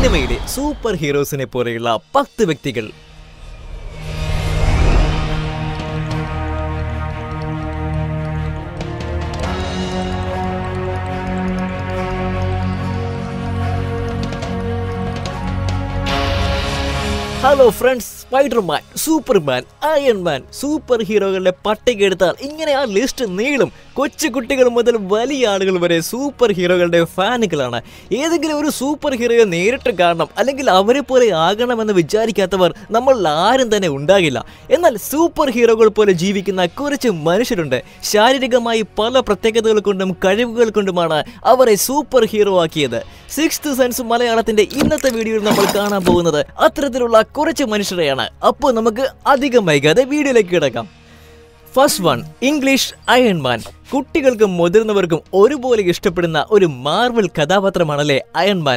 സിനിമയിലെ സൂപ്പർ ഹീറോസിനെ പോലെയുള്ള പത്ത് വ്യക്തികൾ hello friends Spider Man Superman Iron Man super ഹീറോകളുടെ പട്ടിക എടുത്താൽ ഇങ്ങനെ ആ ലിസ്റ്റ് നീളും കൊച്ചു കുട്ടികൾ മുതൽ വലിയ ആളുകൾ വരെ സൂപ്പർ ഹീറോകളുടെ ഫാനുകളാണ് ഏതെങ്കിലും ഒരു സൂപ്പർ ഹീറോയെ നേരിട്ട് കാണണം അല്ലെങ്കിൽ അവരെ പോലെ ആകണമെന്ന് വിചാരിക്കാത്തവർ നമ്മൾ ആരും തന്നെ ഉണ്ടാകില്ല എന്നാൽ സൂപ്പർ ഹീറോകൾ പോലെ ജീവിക്കുന്ന കുറച്ച് മനുഷ്യരുണ്ട് ശാരീരികമായി പല പ്രത്യേകതകൾ കൊണ്ടും കഴിവുകൾ കൊണ്ടുമാണ് അവരെ സൂപ്പർ ഹീറോ ആക്കിയത് സിക്സ്ത് സെൻസ് മലയാളത്തിന്റെ ഇന്നത്തെ വീഡിയോയിൽ നമ്മൾ കാണാൻ പോകുന്നത് അത്തരത്തിലുള്ള കുറച്ച് മനുഷ്യരെയാണ് അപ്പോൾ നമുക്ക് അധികം വൈകാതെ വീഡിയോയിലേക്ക് കിടക്കാം ഫസ്റ്റ് വൺ ഇംഗ്ലീഷ് അയൺമാൻ കുട്ടികൾക്കും മുതിർന്നവർക്കും ഒരുപോലെ ഇഷ്ടപ്പെടുന്ന ഒരു മാർവൽ കഥാപാത്രമാണല്ലേ അയൺമാൻ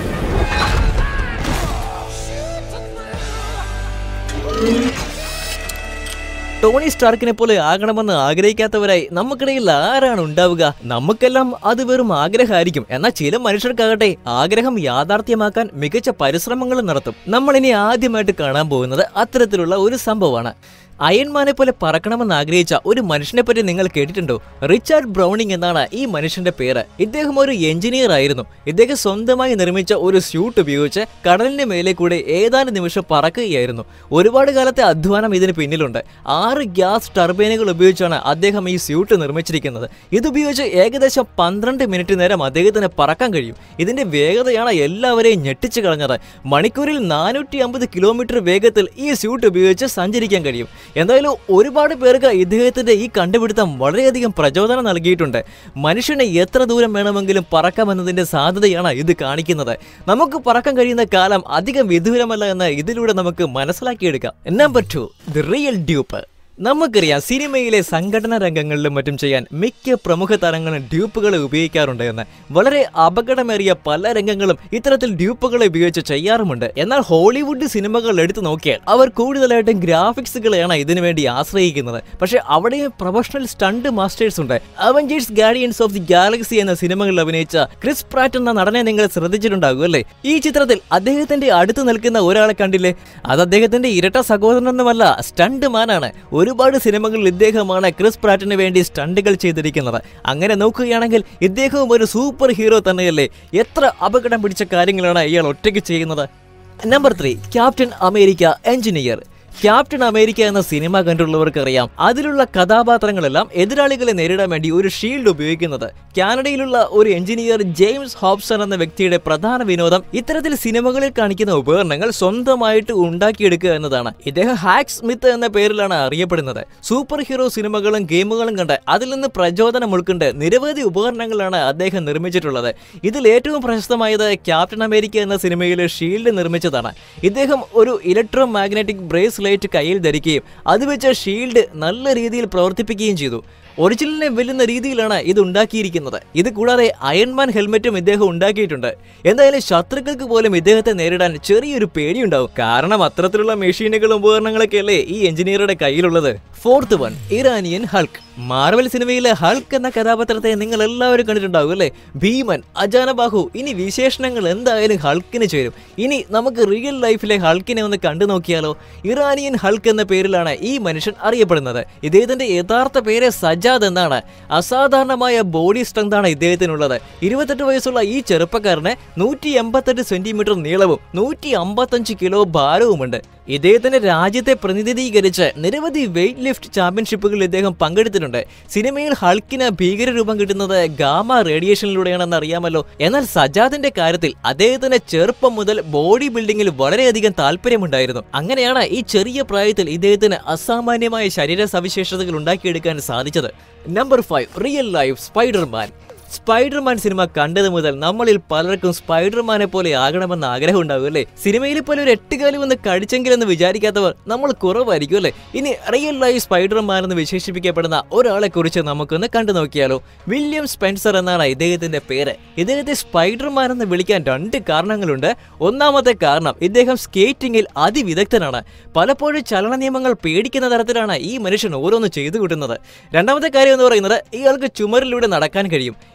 ടോണി സ്റ്റാർക്കിനെ പോലെ ആകണമെന്ന് ആഗ്രഹിക്കാത്തവരായി നമുക്കിടയിൽ ആരാണ് ഉണ്ടാവുക നമുക്കെല്ലാം അത് വെറും ആഗ്രഹമായിരിക്കും എന്നാൽ ചില മനുഷ്യർക്കാകട്ടെ ആഗ്രഹം യാഥാർത്ഥ്യമാക്കാൻ മികച്ച പരിശ്രമങ്ങൾ നടത്തും നമ്മൾ ഇനി ആദ്യമായിട്ട് കാണാൻ പോകുന്നത് അത്തരത്തിലുള്ള ഒരു സംഭവമാണ് അയൺമാനെ പോലെ പറക്കണമെന്ന് ആഗ്രഹിച്ച ഒരു മനുഷ്യനെ പറ്റി നിങ്ങൾ കേട്ടിട്ടുണ്ടോ റിച്ചാർഡ് ബ്രൗണിംഗ് എന്നാണ് ഈ മനുഷ്യന്റെ പേര് ഇദ്ദേഹം ഒരു എഞ്ചിനീയർ ആയിരുന്നു ഇദ്ദേഹം സ്വന്തമായി നിർമ്മിച്ച ഒരു സ്യൂട്ട് ഉപയോഗിച്ച് കടലിന്റെ മേലെ കൂടെ ഏതാനും നിമിഷം പറക്കുകയായിരുന്നു ഒരുപാട് കാലത്തെ അധ്വാനം ഇതിന് പിന്നിലുണ്ട് ആറ് ഗ്യാസ് ടർബൈനുകൾ ഉപയോഗിച്ചാണ് അദ്ദേഹം ഈ സ്യൂട്ട് നിർമ്മിച്ചിരിക്കുന്നത് ഇതുപയോഗിച്ച് ഏകദേശം പന്ത്രണ്ട് മിനിറ്റ് നേരം അദ്ദേഹത്തിന് പറക്കാൻ കഴിയും ഇതിന്റെ വേഗതയാണ് എല്ലാവരെയും ഞെട്ടിച്ചു കളഞ്ഞത് മണിക്കൂറിൽ നാനൂറ്റി അമ്പത് കിലോമീറ്റർ വേഗത്തിൽ ഈ സ്യൂട്ട് ഉപയോഗിച്ച് സഞ്ചരിക്കാൻ കഴിയും എന്തായാലും ഒരുപാട് പേർക്ക് ഇദ്ദേഹത്തിന്റെ ഈ കണ്ടുപിടുത്തം വളരെയധികം പ്രചോദനം നൽകിയിട്ടുണ്ട് മനുഷ്യനെ എത്ര ദൂരം വേണമെങ്കിലും പറക്കാമെന്നതിന്റെ സാധ്യതയാണ് ഇത് കാണിക്കുന്നത് നമുക്ക് പറക്കാൻ കഴിയുന്ന കാലം അധികം വിദൂരമല്ല എന്ന് ഇതിലൂടെ നമുക്ക് മനസ്സിലാക്കിയെടുക്കാം number two the real dupe നമുക്കറിയാം സിനിമയിലെ സംഘടന രംഗങ്ങളിലും മറ്റും ചെയ്യാൻ മിക്ക പ്രമുഖ താരങ്ങളും ഡ്യൂപ്പുകളെ ഉപയോഗിക്കാറുണ്ട് എന്ന് വളരെ അപകടമേറിയ പല രംഗങ്ങളും ഇത്തരത്തിൽ ഡ്യൂപ്പുകളെ ഉപയോഗിച്ച് ചെയ്യാറുമുണ്ട് എന്നാൽ ഹോളിവുഡ് സിനിമകൾ എടുത്തു നോക്കിയാൽ അവർ കൂടുതലായിട്ടും ഗ്രാഫിക്സുകളെയാണ് ഇതിനുവേണ്ടി ആശ്രയിക്കുന്നത് പക്ഷെ അവിടെയും പ്രൊഫഷണൽ സ്റ്റണ്ട് മാസ്റ്റേഴ്സ് ഉണ്ട് Avengers Guardians of the Galaxy എന്ന സിനിമകളിൽ അഭിനയിച്ച ക്രിസ് പ്രാറ്റ് എന്ന നടനെ നിങ്ങൾ ശ്രദ്ധിച്ചിട്ടുണ്ടാകും അല്ലേ ഈ ചിത്രത്തിൽ അദ്ദേഹത്തിന്റെ അടുത്ത് നിൽക്കുന്ന ഒരാളെ കണ്ടില്ലേ അത് അദ്ദേഹത്തിന്റെ ഇരട്ട സഹോദരനൊന്നുമല്ല സ്റ്റണ്ട് മാനാണ് ഒരുപാട് സിനിമകളിൽ ഇദ്ദേഹമാണ് ക്രിസ് പ്രാറ്റിന് വേണ്ടി സ്റ്റണ്ടുകൾ ചെയ്തിരിക്കുന്നത് അങ്ങനെ നോക്കുകയാണെങ്കിൽ ഇദ്ദേഹവും ഒരു സൂപ്പർ ഹീറോ തന്നെയല്ലേ എത്ര അപകടം പിടിച്ച കാര്യങ്ങളാണ് ഇയാൾ ഒറ്റയ്ക്ക് ചെയ്യുന്നത് number three Captain America engineer Captain America എന്ന സിനിമ കണ്ടുള്ളവർക്ക് അറിയാം അതിലുള്ള കഥാപാത്രങ്ങളെല്ലാം എതിരാളികളെ നേരിടാൻ വേണ്ടി ഒരു ഷീൽഡ് ഉപയോഗിക്കുന്നത് കാനഡയിലുള്ള ഒരു എഞ്ചിനീയർ ജെയിംസ് ഹോബ്സൺ എന്ന വ്യക്തിയുടെ പ്രധാന വിനോദം ഇത്തരത്തിൽ സിനിമകളിൽ കാണിക്കുന്ന ഉപകരണങ്ങൾ സ്വന്തമായിട്ട് ഉണ്ടാക്കിയെടുക്കുക എന്നതാണ് ഇദ്ദേഹം ഹാക്ക് സ്മിത്ത് എന്ന പേരിലാണ് അറിയപ്പെടുന്നത് സൂപ്പർ ഹീറോ സിനിമകളും ഗെയിമുകളും കണ്ട് അതിൽ നിന്ന് പ്രചോദനം ഉൾക്കൊണ്ട് നിരവധി ഉപകരണങ്ങളാണ് അദ്ദേഹം നിർമ്മിച്ചിട്ടുള്ളത് ഇതിൽ ഏറ്റവും പ്രശസ്തമായത് ക്യാപ്റ്റൻ അമേരിക്ക എന്ന സിനിമയിലെ ഷീൽഡ് നിർമ്മിച്ചതാണ് ഇദ്ദേഹം ഒരു ഇലക്ട്രോ മാഗ്നറ്റിക് ബ്രേസ്ലൈറ്റ് കയ്യിൽ ധരിക്കുകയും അത് വെച്ച് ഷീൽഡ് നല്ല രീതിയിൽ പ്രവർത്തിപ്പിക്കുകയും ചെയ്തു ഒറിജിനലിനെ വെല്ലുന്ന രീതിയിലാണ് ഇത് ഉണ്ടാക്കിയിരിക്കുന്നത് ഇത് കൂടാതെ അയൺമാൻ ഹെൽമെറ്റും ഇദ്ദേഹം ഉണ്ടാക്കിയിട്ടുണ്ട് എന്തായാലും ശത്രുക്കൾക്ക് പോലും ഇദ്ദേഹത്തെ നേരിടാൻ ചെറിയൊരു പേടിയുണ്ടാവും കാരണം അത്തരത്തിലുള്ള മെഷീനുകളും ഉപകരണങ്ങളൊക്കെ അല്ലേ ഈ എഞ്ചിനീയറുടെ കയ്യിലുള്ളത് fourth one Iranian Hulk Marvel സിനിമയിലെ ഹൾക്ക് എന്ന കഥാപാത്രത്തെ നിങ്ങൾ എല്ലാവരും കണ്ടിട്ടുണ്ടാകും അല്ലേ ഭീമൻ അജാനബാഹു ഇനി വിശേഷണങ്ങൾ എന്തായാലും ഹൾക്കിന് ചേരും ഇനി നമുക്ക് റിയൽ ലൈഫിലെ ഹൾക്കിനെ ഒന്ന് കണ്ടു നോക്കിയാലോ ഇറാനിയൻ ഹൾക്ക് എന്ന പേരിലാണ് ഈ മനുഷ്യൻ അറിയപ്പെടുന്നത് ഇദ്ദേഹത്തിന്റെ യഥാർത്ഥ പേര് സജാദ് എന്നാണ് അസാധാരണമായ ബോഡി സ്ട്രെങ്ത് ആണ് ഇദ്ദേഹത്തിനുള്ളത് ഇരുപത്തെട്ട് വയസ്സുള്ള ഈ ചെറുപ്പക്കാരന് നൂറ്റി എൺപത്തെട്ട് സെന്റിമീറ്റർ നീളവും നൂറ്റി അമ്പത്തഞ്ച് കിലോ ഭാരവുമുണ്ട് ഇദ്ദേഹത്തിന്റെ രാജ്യത്തെ പ്രതിനിധീകരിച്ച് നിരവധി വെയിറ്റ് ലിഫ്റ്റ് ചാമ്പ്യൻഷിപ്പുകളിൽ ഇദ്ദേഹം പങ്കെടുത്തിട്ടുണ്ട് സിനിമയിൽ ഹൾക്കിന് ഭീകരരൂപം കിട്ടുന്നത് ഗാമ റേഡിയേഷനിലൂടെയാണെന്ന് അറിയാമല്ലോ എന്നാൽ സജാദിന്റെ കാര്യത്തിൽ അദ്ദേഹത്തിന് ചെറുപ്പം മുതൽ ബോഡി ബിൽഡിംഗിൽ വളരെയധികം താല്പര്യമുണ്ടായിരുന്നു അങ്ങനെയാണ് ഈ ചെറിയ പ്രായത്തിൽ ഇദ്ദേഹത്തിന് അസാമാന്യമായ ശരീര സവിശേഷതകൾ ഉണ്ടാക്കിയെടുക്കാൻ സാധിച്ചത് number five real life Spiderman Spiderman cinema കണ്ടത് മുതൽ നമ്മളിൽ പലർക്കും സ്പൈഡർമാനെ പോലെ ആകണമെന്ന് ആഗ്രഹം ഉണ്ടാകും അല്ലേ സിനിമയിൽ പോലെ ഒരു എട്ടുകാലി ഒന്ന് കടിച്ചെങ്കിലെന്ന് വിചാരിക്കാത്തവർ നമ്മൾ കുറവായിരിക്കും അല്ലേ ഇനി റിയൽ ലൈഫ് സ്പൈഡർമാൻ എന്ന് വിശേഷിപ്പിക്കപ്പെടുന്ന ഒരാളെ കുറിച്ച് നമുക്കൊന്ന് കണ്ടു നോക്കിയാലോ വില്യം സ്പെൻസർ എന്നാണ് ഇദ്ദേഹത്തിന്റെ പേര് ഇദ്ദേഹത്തെ സ്പൈഡർമാൻ എന്ന് വിളിക്കാൻ രണ്ട് കാരണങ്ങളുണ്ട് ഒന്നാമത്തെ കാരണം ഇദ്ദേഹം സ്കേറ്റിംഗിൽ അതിവിദഗ്ധനാണ് പലപ്പോഴും ചലന നിയമങ്ങൾ പേടിക്കുന്ന തരത്തിലാണ് ഈ മനുഷ്യൻ ഓരോന്ന് ചെയ്തു കൂട്ടുന്നത് രണ്ടാമത്തെ കാര്യം എന്ന് പറയുന്നത് ഇയാൾക്ക് ചുമരിലൂടെ നടക്കാൻ കഴിയും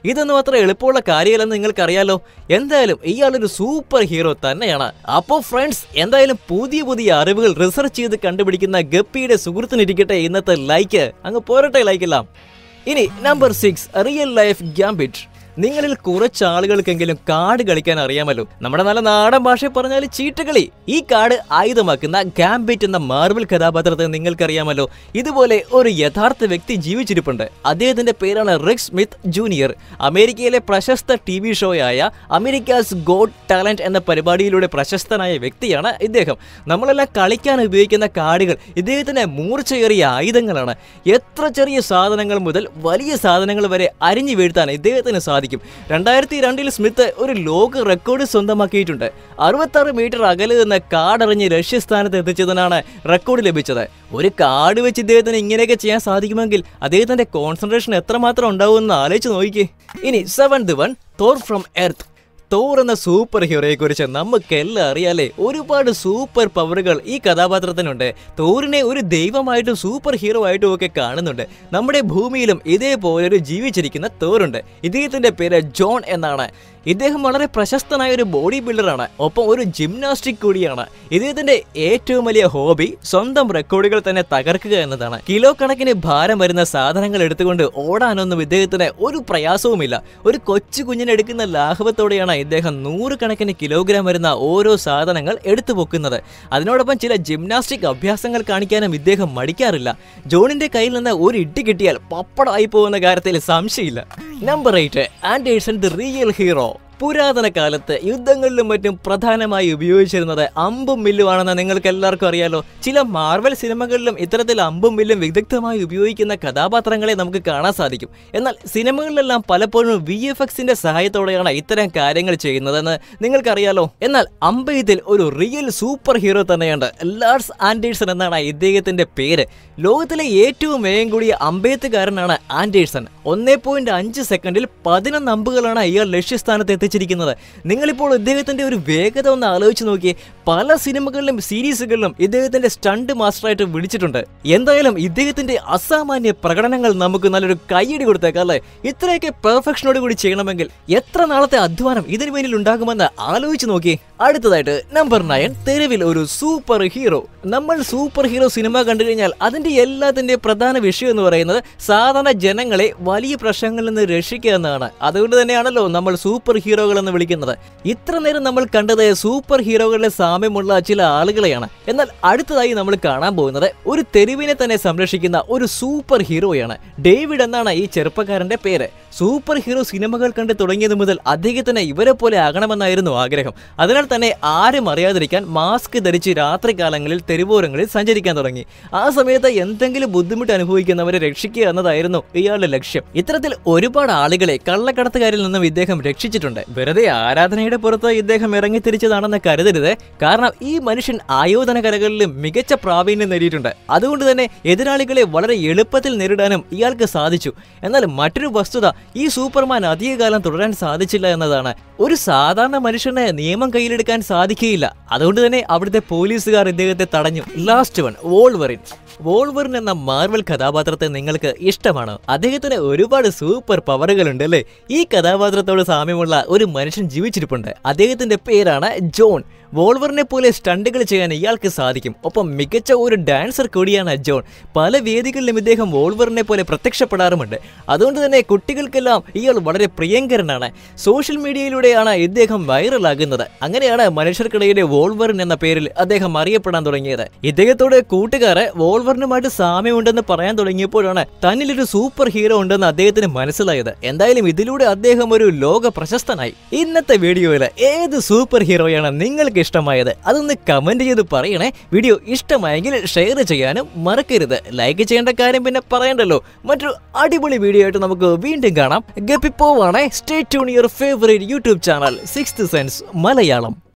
ഇതൊന്നും അത്ര എളുപ്പമുള്ള കാര്യമല്ലെന്ന് നിങ്ങൾക്കറിയാലോ എന്തായാലും ഇയാളൊരു സൂപ്പർ ഹീറോ തന്നെയാണ് അപ്പോൾ ഫ്രണ്ട്സ് എന്തായാലും പുതിയ പുതിയ അറിവുകൾ റിസർച്ച് ചെയ്ത് കണ്ടുപിടിക്കുന്ന ഗപ്പിയുടെ സുഹൃത്തിനിരിക്കട്ടെ ഇന്നത്തെ ലൈക്ക് അങ്ങ് പോരട്ടെ ലൈക്കെല്ലാം ഇനി number six real life Gambit നിങ്ങളിൽ കുറച്ച് ആളുകൾക്കെങ്കിലും കാർഡ് കളിക്കാൻ അറിയാമല്ലോ നമ്മുടെ നല്ല നാടൻ ഭാഷയിൽ പറഞ്ഞാൽ ചീട്ടുകളി ഈ കാർഡ് ആയുധമാക്കുന്ന ഗാംബിറ്റ് എന്ന മാർബിൾ കഥാപാത്രത്തെ നിങ്ങൾക്കറിയാമല്ലോ ഇതുപോലെ ഒരു യഥാർത്ഥ വ്യക്തി ജീവിച്ചിരിപ്പുണ്ട് അദ്ദേഹത്തിന്റെ പേരാണ് റിക് സ്മിത്ത് ജൂനിയർ അമേരിക്കയിലെ പ്രശസ്ത ടി വി ഷോയായ അമേരിക്കാസ് ഗോഡ് ടാലന്റ് എന്ന പരിപാടിയിലൂടെ പ്രശസ്തനായ വ്യക്തിയാണ് ഇദ്ദേഹം നമ്മളെല്ലാം കളിക്കാൻ ഉപയോഗിക്കുന്ന കാർഡുകൾ ഇദ്ദേഹത്തിന്റെ മൂർച്ചയേറിയ ആയുധങ്ങളാണ് എത്ര ചെറിയ സാധനങ്ങൾ മുതൽ വലിയ സാധനങ്ങൾ വരെ അരിഞ്ഞു വീഴ്ത്താൻ ഇദ്ദേഹത്തിന് സാധിക്കും രണ്ടായിരത്തി രണ്ടിൽ സ്മിത്ത് ഒരു ലോക റെക്കോർഡ് സ്വന്തമാക്കിയിട്ടുണ്ട് അറുപത്താറ് മീറ്റർ അകലെ നിന്ന് കാടറിഞ്ഞ് ലക്ഷ്യസ്ഥാനത്ത് എത്തിച്ചതിനാണ് റെക്കോർഡ് ലഭിച്ചത് ഒരു കാർഡ് വെച്ച് ഇദ്ദേഹത്തിന് ഇങ്ങനെയൊക്കെ ചെയ്യാൻ സാധിക്കുമെങ്കിൽ അദ്ദേഹത്തിന്റെ കോൺസെൻട്രേഷൻ എത്രമാത്രം ഉണ്ടാവുമെന്ന് ആലോചിച്ച് നോക്കിക്കേ ഇനി seventh one Thor from Earth Thor എന്ന സൂപ്പർ ഹീറോയെ കുറിച്ച് നമുക്കെല്ലാം അറിയാലേ ഒരുപാട് സൂപ്പർ പവറുകൾ ഈ കഥാപാത്രത്തിനുണ്ട് തോറിനെ ഒരു ദൈവമായിട്ടും സൂപ്പർ ഹീറോ ആയിട്ടും ഒക്കെ കാണുന്നുണ്ട് നമ്മുടെ ഭൂമിയിലും ഇതേപോലെ ഒരു ജീവിച്ചിരിക്കുന്ന തോറുണ്ട് ഇദ്ദേഹത്തിന്റെ പേര് ജോൺ എന്നാണ് ഇദ്ദേഹം വളരെ പ്രശസ്തനായ ഒരു ബോഡി ബിൽഡറാണ് ഒപ്പം ഒരു ജിംനാസ്റ്റിക് കൂടിയാണ് ഇദ്ദേഹത്തിന്റെ ഏറ്റവും വലിയ ഹോബി സ്വന്തം റെക്കോർഡുകൾ തന്നെ തകർക്കുക എന്നതാണ് കിലോ കണക്കിന് ഭാരം വരുന്ന സാധനങ്ങൾ എടുത്തുകൊണ്ട് ഓടാനൊന്നും ഇദ്ദേഹത്തിന് ഒരു പ്രയാസവുമില്ല ഒരു കൊച്ചു കുഞ്ഞിനെ എടുക്കുന്ന ലാഘവത്തോടെയാണ് ഇദ്ദേഹം നൂറുകണക്കിന് കിലോഗ്രാം വരുന്ന ഓരോ സാധനങ്ങൾ എടുത്തു പൊക്കുന്നത് അതിനോടൊപ്പം ചില ജിംനാസ്റ്റിക് അഭ്യാസങ്ങൾ കാണിക്കാനും ഇദ്ദേഹം മടിക്കാറില്ല ജോണിന്റെ കയ്യിൽ നിന്ന് ഒരു ഇട്ടി കിട്ടിയാൽ പപ്പടമായി പോകുന്ന കാര്യത്തിൽ സംശയമില്ല number eight Anderson the real hero പുരാതന കാലത്ത് യുദ്ധങ്ങളിലും മറ്റും പ്രധാനമായി ഉപയോഗിച്ചിരുന്നത് അമ്പും മില്ലുമാണെന്ന് നിങ്ങൾക്ക് എല്ലാവർക്കും അറിയാലോ ചില മാർവൽ സിനിമകളിലും ഇത്തരത്തിൽ അമ്പും മില്ലും വിദഗ്ധമായി ഉപയോഗിക്കുന്ന കഥാപാത്രങ്ങളെ നമുക്ക് കാണാൻ സാധിക്കും എന്നാൽ സിനിമകളിലെല്ലാം പലപ്പോഴും വി എഫ് എക്സിന്റെ സഹായത്തോടെയാണ് ഇത്തരം കാര്യങ്ങൾ ചെയ്യുന്നതെന്ന് നിങ്ങൾക്കറിയാലോ എന്നാൽ അമ്പയത്തിൽ ഒരു റിയൽ സൂപ്പർ ഹീറോ തന്നെയുണ്ട് ലാർസ് ആൻഡേഴ്സൺ എന്നാണ് ഇദ്ദേഹത്തിന്റെ പേര് ലോകത്തിലെ ഏറ്റവും വേഗം കൂടിയ അമ്പയത്തുകാരനാണ് ആൻഡേഴ്സൺ ഒന്നേ പോയിന്റ് അഞ്ച് സെക്കൻഡിൽ പതിനൊന്ന് അമ്പുകളാണ് ഇയാൾ ലക്ഷ്യസ്ഥാനത്ത് എത്തിച്ചിരിക്കുന്നത് നിങ്ങളിപ്പോൾ ഇദ്ദേഹത്തിന്റെ ഒരു വേഗത ഒന്ന് ആലോചിച്ച് നോക്കിയേ പല സിനിമകളിലും സീരീസുകളിലും ഇദ്ദേഹത്തിന്റെ സ്റ്റണ്ട് മാസ്റ്ററായിട്ട് വിളിച്ചിട്ടുണ്ട് എന്തായാലും ഇദ്ദേഹത്തിന്റെ അസാമാന്യ പ്രകടനങ്ങൾ നമുക്ക് നല്ലൊരു കൈയടി കൊടുത്തേക്കാം അല്ലേ ഇത്രയൊക്കെ പെർഫെക്ഷനോട് കൂടി ചെയ്യണമെങ്കിൽ എത്ര നാളത്തെ അധ്വാനം ഇതിനു വേണ്ടിയിൽ ഉണ്ടാകുമെന്ന് ആലോചിച്ച് നോക്കി അടുത്തതായിട്ട് നമ്പർ നയൻ തെരുവിൽ ഒരു സൂപ്പർ ഹീറോ നമ്മൾ സൂപ്പർ ഹീറോ സിനിമ കണ്ടു കഴിഞ്ഞാൽ അതിന്റെ എല്ലാത്തിന്റെ പ്രധാന വിഷയം എന്ന് പറയുന്നത് സാധാരണ ജനങ്ങളെ വലിയ പ്രശ്നങ്ങളിൽ നിന്ന് രക്ഷിക്കുക എന്നതാണ് അതുകൊണ്ട് തന്നെയാണല്ലോ നമ്മൾ സൂപ്പർ ഹീറോകൾ എന്ന് വിളിക്കുന്നത് ഇത്ര നേരം നമ്മൾ കണ്ടത് സൂപ്പർ ഹീറോകളുടെ സാമ്യമുള്ള ചില ആളുകളെയാണ് എന്നാൽ അടുത്തതായി നമ്മൾ കാണാൻ പോകുന്നത് ഒരു തെരുവിനെ തന്നെ സംരക്ഷിക്കുന്ന ഒരു സൂപ്പർ ഹീറോയാണ് ഡേവിഡ് എന്നാണ് ഈ ചെറുപ്പക്കാരന്റെ പേര് സൂപ്പർ ഹീറോ സിനിമകൾ കണ്ട് തുടങ്ങിയത് മുതൽ അദ്ദേഹത്തിന് ഇവരെ പോലെ ആകണമെന്നായിരുന്നു ആഗ്രഹം അതിനാൽ തന്നെ ആരും അറിയാതിരിക്കാൻ മാസ്ക് ധരിച്ച് രാത്രികാലങ്ങളിൽ തെരുവോരങ്ങളിൽ സഞ്ചരിക്കാൻ തുടങ്ങി ആ സമയത്ത് എന്തെങ്കിലും ബുദ്ധിമുട്ട് അനുഭവിക്കുന്നവരെ രക്ഷിക്കുക എന്നതായിരുന്നു ഇയാളുടെ ലക്ഷ്യം ഇത്തരത്തിൽ ഒരുപാട് ആളുകളെ കള്ളക്കടത്തുകാരിൽ നിന്നും ഇദ്ദേഹം രക്ഷിച്ചിട്ടുണ്ട് വെറുതെ ആരാധനയുടെ പുറത്ത് ഇദ്ദേഹം ഇറങ്ങിത്തിരിച്ചതാണെന്ന് കരുതരുത് കാരണം ഈ മനുഷ്യൻ ആയോധന കലകളിലും മികച്ച പ്രാവീണ്യം നേടിയിട്ടുണ്ട് അതുകൊണ്ട് തന്നെ എതിരാളികളെ വളരെ എളുപ്പത്തിൽ നേരിടാനും ഇയാൾക്ക് സാധിച്ചു എന്നാൽ മറ്റൊരു വസ്തുത ഈ സൂപ്പർമാൻ അധികകാലം തുടരാൻ സാധിച്ചില്ല എന്നതാണ് ഒരു സാധാരണ മനുഷ്യന് നിയമം കയ്യിലെടുക്കാൻ സാധിക്കുകയില്ല അതുകൊണ്ട് തന്നെ അവിടുത്തെ പോലീസുകാർ ഇദ്ദേഹത്തെ തടഞ്ഞു ലാസ്റ്റ് വൺ വോൾവറിൻ വോൾവറിൻ എന്ന മാർവൽ കഥാപാത്രത്തെ നിങ്ങൾക്ക് ഇഷ്ടമാണോ അദ്ദേഹത്തിന് ഒരുപാട് സൂപ്പർ പവറുകൾ ഉണ്ട് അല്ലേ ഈ കഥാപാത്രത്തോട് സാമ്യമുള്ള ഒരു മനുഷ്യൻ ജീവിച്ചിരിപ്പുണ്ട് അദ്ദേഹത്തിന്റെ പേരാണ് ജോൺ വോൾവറിനെ പോലെ സ്റ്റണ്ടുകൾ ചെയ്യാൻ ഇയാൾക്ക് സാധിക്കും ഒപ്പം മികച്ച ഒരു ഡാൻസർ കൂടിയാണ് ജോൺ പല വേദികളിലും ഇദ്ദേഹം വോൾവറിനെ പോലെ പ്രത്യക്ഷപ്പെടാറുമുണ്ട് അതുകൊണ്ട് തന്നെ കുട്ടികൾക്കെല്ലാം ഇയാൾ വളരെ പ്രിയങ്കരനാണ് സോഷ്യൽ മീഡിയയിലൂടെയാണ് ഇദ്ദേഹം വൈറലാകുന്നത് അങ്ങനെയാണ് മനുഷ്യർക്കിടയിലെ വോൾവറിൻ എന്ന പേരിൽ അദ്ദേഹം അറിയപ്പെടാൻ തുടങ്ങിയത് ഇദ്ദേഹത്തോട് കൂട്ടുകാരെ വോൾവറിനുമായിട്ട് സാമ്യമുണ്ടെന്ന് പറയാൻ തുടങ്ങിയപ്പോഴാണ് തന്നിലൊരു സൂപ്പർ ഹീറോ ഉണ്ടെന്ന് അദ്ദേഹത്തിന് മനസ്സിലായത് എന്തായാലും ഇതിലൂടെ അദ്ദേഹം ഒരു ലോക പ്രശസ്തനായി ഇന്നത്തെ വീഡിയോയിൽ ഏത് സൂപ്പർ ഹീറോയാണ് നിങ്ങൾക്ക് ഇഷ്ടമായത് അതൊന്ന് കമന്റ് ചെയ്ത് പറയണേ വീഡിയോ ഇഷ്ടമായെങ്കിൽ ഷെയർ ചെയ്യാനും മറക്കരുത് ലൈക്ക് ചെയ്യേണ്ട കാര്യം പിന്നെ പറയണ്ടല്ലോ മറ്റൊരു അടിപൊളി വീഡിയോ ആയിട്ട് നമുക്ക് വീണ്ടും കാണാം ഗപ്പിപ്പോവാണേ stay tune your favourite YouTube channel six sense Malayalam